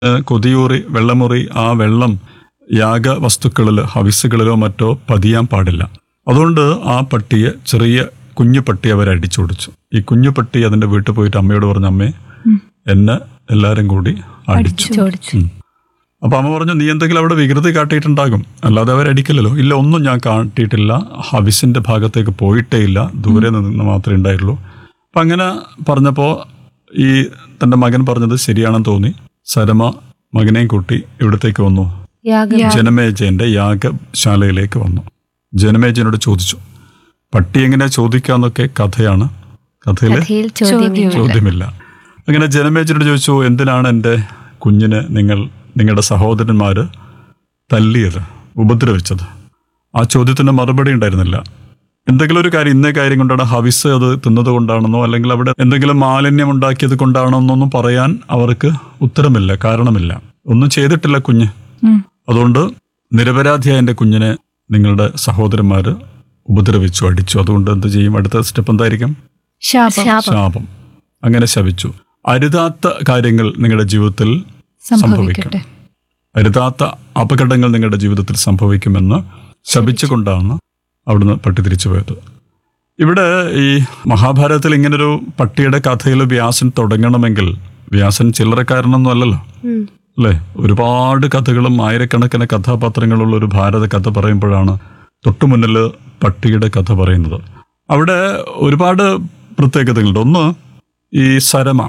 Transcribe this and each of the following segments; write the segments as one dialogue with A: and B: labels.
A: ഏഹ് കൊതിയൂറി വെള്ളമുറി ആ വെള്ളം യാഗ വസ്തുക്കളിൽ ഹവിസുകളിലോ മറ്റോ പതിയാൻ പാടില്ല അതുകൊണ്ട് ആ പട്ടിയെ ചെറിയ കുഞ്ഞു പട്ടി അവർ അടിച്ചോടിച്ചു ഈ കുഞ്ഞു പട്ടി അതിന്റെ വീട്ടിൽ പോയിട്ട് അമ്മയോട് പറഞ്ഞു അമ്മേ എന്നെ എല്ലാരും കൂടി അടിച്ചു
B: ചോദിച്ചു
A: ഉം. അപ്പൊ അമ്മ പറഞ്ഞു നീ എന്തെങ്കിലും അവിടെ വികൃതി കാട്ടിയിട്ടുണ്ടാകും അല്ലാതെ അവരടിക്കില്ലല്ലോ ഇല്ല ഒന്നും ഞാൻ കാട്ടിയിട്ടില്ല ഹവിസിന്റെ ഭാഗത്തേക്ക് പോയിട്ടേ ഇല്ല ദൂരെ നിന്ന് മാത്രമേ ഉണ്ടായിട്ടുള്ളൂ അപ്പൊ അങ്ങനെ പറഞ്ഞപ്പോ ഈ തന്റെ മകൻ പറഞ്ഞത് ശരിയാണെന്ന് തോന്നി സരമ മകനെയും കൂട്ടി ഇവിടത്തേക്ക് വന്നു
B: യാഗം
A: ജനമേജയന്റെ യാഗശാലയിലേക്ക് വന്നു ജനമേജയനോട് ചോദിച്ചു പട്ടി എങ്ങനെ ചോദിക്കാന്നൊക്കെ കഥയാണ് കഥയില്
B: കഥയിൽ ചോദ്യം
A: ചോദ്യമില്ല അങ്ങനെ ജനമേജനോട് ചോദിച്ചു എന്തിനാണ് എൻ്റെ കുഞ്ഞിനെ നിങ്ങൾ നിങ്ങളുടെ സഹോദരന്മാര് തല്ലിയത് ഉപദ്രവിച്ചത് ആ ചോദ്യത്തിന് മറുപടി ഉണ്ടായിരുന്നില്ല എന്തെങ്കിലും ഒരു കാര്യം ഇന്നേ കാര്യം കൊണ്ടാണ് ഹവിസ് അത് തിന്നത് കൊണ്ടാണെന്നോ അല്ലെങ്കിൽ അവിടെ എന്തെങ്കിലും മാലിന്യം ഉണ്ടാക്കിയത് കൊണ്ടാണോ എന്നൊന്നും പറയാൻ അവർക്ക് ഉത്തരമില്ല കാരണമില്ല ഒന്നും ചെയ്തിട്ടില്ല കുഞ്ഞ് അതുകൊണ്ട് നിരപരാധിയായ എൻ്റെ കുഞ്ഞിനെ നിങ്ങളുടെ സഹോദരന്മാര് ഉപദ്രവിച്ചു അടിച്ചു അതുകൊണ്ട് എന്ത് ചെയ്യും അടുത്ത സ്റ്റെപ്പ് എന്തായിരിക്കും
C: ശാപം
B: ശാപം
A: ശാപം അങ്ങനെ ശപിച്ചു അരുതാത്ത കാര്യങ്ങൾ നിങ്ങളുടെ ജീവിതത്തിൽ സംഭവിക്കും
C: സംഭവിക്കട്ടെ
A: അരുതാത്ത അപകടങ്ങൾ നിങ്ങളുടെ ജീവിതത്തിൽ സംഭവിക്കുമെന്ന് ശപിച്ചുകൊണ്ടാണ് അവിടുന്ന് പട്ടി തിരിച്ചു പോയത് ഇവിടെ ഈ മഹാഭാരതത്തിൽ ഇങ്ങനൊരു പട്ടിയുടെ കഥയിൽ വ്യാസൻ തുടങ്ങണമെങ്കിൽ വ്യാസൻ ചില്ലറക്കാരനൊന്നും അല്ലല്ലോ
B: ഉം.
A: അല്ലേ ഒരുപാട് കഥകളും ആയിരക്കണക്കിന് കഥാപാത്രങ്ങളുള്ള ഒരു ഭാരത കഥ പറയുമ്പോഴാണ് തൊട്ടുമുന്നിൽ പട്ടിയുടെ കഥ പറയുന്നത് അവിടെ ഒരുപാട് പ്രത്യേകതകളുണ്ട് ഒന്ന് ഈ സരമ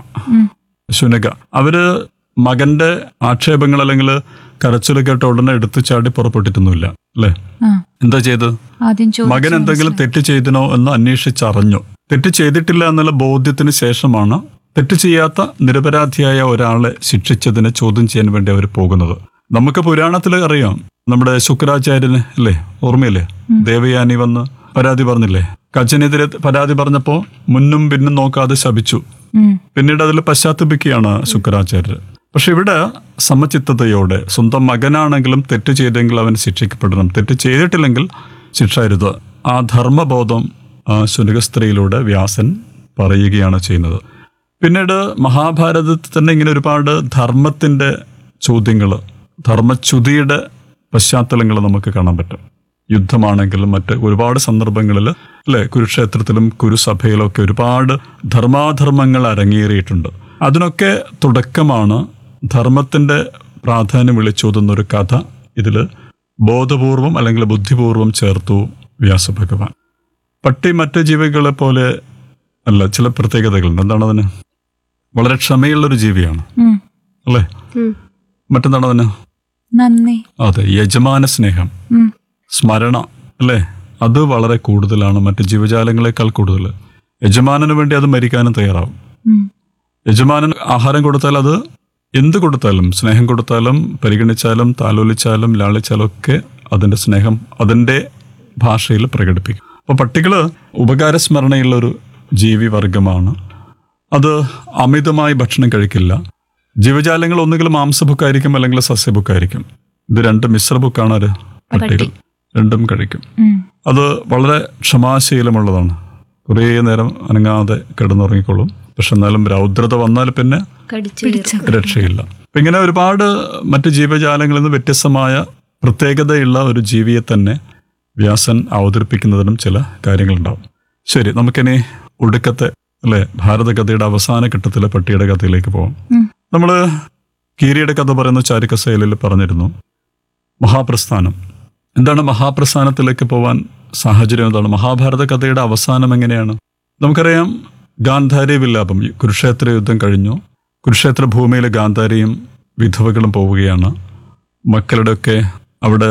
A: ശുനക അവര് മകന്റെ ആക്ഷേപങ്ങൾ അല്ലെങ്കിൽ കരച്ചിൽ കേട്ട ഉടനെ എടുത്തു ചാടി പുറപ്പെട്ടിട്ടൊന്നുമില്ല അല്ലേ
C: ആ
A: എന്താ ചെയ്ത്
C: ആദ്യം ചോദിച്ചു
A: മകൻ എന്തെങ്കിലും തെറ്റ് ചെയ്തിനോ എന്ന് അന്വേഷിച്ചറിഞ്ഞു തെറ്റ് ചെയ്തിട്ടില്ല എന്നുള്ള ബോധ്യത്തിന് ശേഷമാണ് തെറ്റ് ചെയ്യാത്ത നിരപരാധിയായ ഒരാളെ ശിക്ഷിച്ചതിനെ ചോദ്യം ചെയ്യാൻ വേണ്ടി അവർ പോകുന്നത് നമുക്ക് പുരാണത്തിൽ അറിയാം നമ്മുടെ ശുക്രാചാര്യന് അല്ലേ ഓർമ്മയില്ലേ ദേവയാനി വന്ന് പരാതി പറഞ്ഞില്ലേ കച്ചനെതിരെ പരാതി പറഞ്ഞപ്പോ മുന്നും പിന്നും നോക്കാതെ ശപിച്ചു
C: ഉം.
A: പിന്നീട് അതിൽ പശ്ചാത്തപിക്കുകയാണ് ശുക്രാചാര്യർ പക്ഷെ ഇവിടെ സമചിത്തതയോടെ സ്വന്തം മകനാണെങ്കിലും തെറ്റ് ചെയ്തെങ്കിൽ അവൻ ശിക്ഷിക്കപ്പെടണം തെറ്റ് ചെയ്തിട്ടില്ലെങ്കിൽ ശിക്ഷ അരുത് ആ ധർമ്മബോധം ആ ശുനകസ്ത്രീയിലൂടെ വ്യാസൻ പറയുകയാണ് ചെയ്യുന്നത് പിന്നീട് മഹാഭാരതത്തിൽ തന്നെ ഇങ്ങനെ ഒരുപാട് ധർമ്മത്തിന്റെ ചോദ്യങ്ങൾ ധർമ്മച്യുതിയുടെ പശ്ചാത്തലങ്ങൾ നമുക്ക് കാണാൻ പറ്റും യുദ്ധമാണെങ്കിലും മറ്റ് ഒരുപാട് സന്ദർഭങ്ങളിൽ അല്ലെ കുരുക്ഷേത്രത്തിലും കുരുസഭയിലും ഒക്കെ ഒരുപാട് ധർമാധർമ്മങ്ങൾ അരങ്ങേറിയിട്ടുണ്ട് അതിനൊക്കെ തുടക്കമാണ് ധർമ്മത്തിന്റെ പ്രാധാന്യം വിളിച്ചോതുന്ന ഒരു കഥ ഇതിൽ ബോധപൂർവം അല്ലെങ്കിൽ ബുദ്ധിപൂർവം ചേർത്തു വ്യാസഭഗവാൻ പട്ടി മറ്റ് ജീവികളെ പോലെ അല്ല ചില പ്രത്യേകതകളുണ്ട് എന്താണ് അതിന് വളരെ ക്ഷമയുള്ളൊരു ജീവിയാണ്
C: ഉം.
A: അല്ലേ
B: ഉം.
A: മറ്റെന്താണ് അതിന്
C: നന്ദി
A: അതെ യജമാന സ്നേഹം
C: ഉം.
A: സ്മരണ അല്ലേ അത് വളരെ കൂടുതലാണ് മറ്റ് ജീവജാലങ്ങളെക്കാൾ കൂടുതൽ യജമാനന് വേണ്ടി അത് മരിക്കാനും തയ്യാറാവും
C: ഉം.
A: യജമാനൻ ആഹാരം കൊടുത്താൽ അത് എന്ത് കൊടുത്താലും സ്നേഹം കൊടുത്താലും പരിഗണിച്ചാലും താലോലിച്ചാലും ലാളിച്ചാലും ഒക്കെ അതിന്റെ സ്നേഹം അതിന്റെ ഭാഷയിൽ പ്രകടിപ്പിക്കും അപ്പോൾ പട്ടികള് ഉപകാരസ്മരണയുള്ള ഒരു ജീവി വർഗമാണ് അത് അമിതമായി ഭക്ഷണം കഴിക്കില്ല ജീവജാലങ്ങൾ ഒന്നുകിൽ മാംസബുക്കായിരിക്കും അല്ലെങ്കിൽ സസ്യബുക്കായിരിക്കും ഇത് രണ്ട് മിശ്ര ബുക്കാണ് ഒരു പട്ടികൾ രണ്ടും കഴിക്കും
C: ഉം.
A: അത് വളരെ ക്ഷമാശീലമുള്ളതാണ് കുറേ നേരം അനങ്ങാതെ കിടന്നുറങ്ങിക്കൊള്ളും പക്ഷെ എന്നാലും രൗദ്രത വന്നാൽ പിന്നെ
B: കടിച്ചു
C: പിടിച്ച
A: രക്ഷയില്ല അപ്പൊ ഇങ്ങനെ ഒരുപാട് മറ്റ് ജീവജാലങ്ങളിൽ നിന്ന് വ്യത്യസ്തമായ പ്രത്യേകതയുള്ള ഒരു ജീവിയെ തന്നെ വ്യാസൻ അവതരിപ്പിക്കുന്നതിനും ചില കാര്യങ്ങളുണ്ടാവും ശരി നമുക്കിനി ഒടുക്കത്തെ അല്ലെ ഭാരതകഥയുടെ അവസാന ഘട്ടത്തിലെ പട്ടിയുടെ കഥയിലേക്ക് പോവാം
C: ഉം.
A: നമ്മള് കീരിയുടെ കഥ പറയുന്ന ചാരിക്കസേലിൽ പറഞ്ഞിരുന്നു മഹാപ്രസ്ഥാനം എന്താണ് മഹാപ്രസ്ഥാനത്തിലേക്ക് പോവാൻ സാഹചര്യം എന്താണ് മഹാഭാരത കഥയുടെ അവസാനം എങ്ങനെയാണ് നമുക്കറിയാം ഗാന്ധാരി വിലാപം ഈ കുരുക്ഷേത്ര യുദ്ധം കഴിഞ്ഞു കുരുക്ഷേത്ര ഭൂമിയിലെ ഗാന്ധാരിയും വിധവകളും പോവുകയാണ് മക്കളുടെയൊക്കെ അവിടെ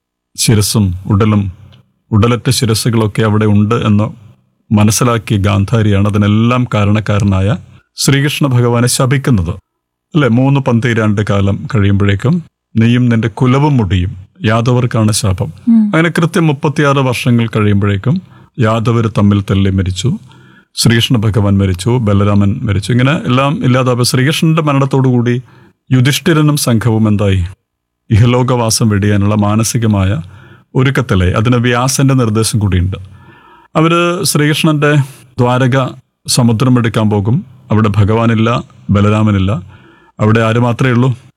A: ശിരസും ഉടലും ഉടലറ്റ ശിരസ്സുകളൊക്കെ അവിടെ ഉണ്ട് എന്ന് മനസ്സിലാക്കിയ ഗാന്ധാരിയാണ് അതിനെല്ലാം കാരണക്കാരനായ ശ്രീകൃഷ്ണ ഭഗവാനെ ശപിക്കുന്നത് അല്ലെ മൂന്ന് പന്തീരാണ്ട് കാലം കഴിയുമ്പോഴേക്കും നീയും നിന്റെ കുലവും മുടിയും യാദവർക്കാണ് ശാപം അങ്ങനെ കൃത്യം മുപ്പത്തിയാറ് വർഷങ്ങൾ കഴിയുമ്പോഴേക്കും യാദവർ തമ്മിൽ തല്ലി മരിച്ചു ശ്രീകൃഷ്ണ ഭഗവാൻ മരിച്ചു ബലരാമൻ മരിച്ചു ഇങ്ങനെ എല്ലാം ഇല്ലാതാവുക ശ്രീകൃഷ്ണന്റെ മരണത്തോടുകൂടി യുധിഷ്ഠിരനും സംഘവും എന്തായി ഇഹലോകവാസം വെടിയാനുള്ള മാനസികമായ ഒരുക്കത്തിലായി അതിന് വ്യാസന്റെ നിർദ്ദേശം കൂടിയുണ്ട് അവര് ശ്രീകൃഷ്ണന്റെ ദ്വാരക സമുദ്രം എടുക്കാൻ പോകും അവിടെ ഭഗവാനില്ല ബലരാമനില്ല അവിടെ ആര് മാത്രമേ ഉള്ളൂ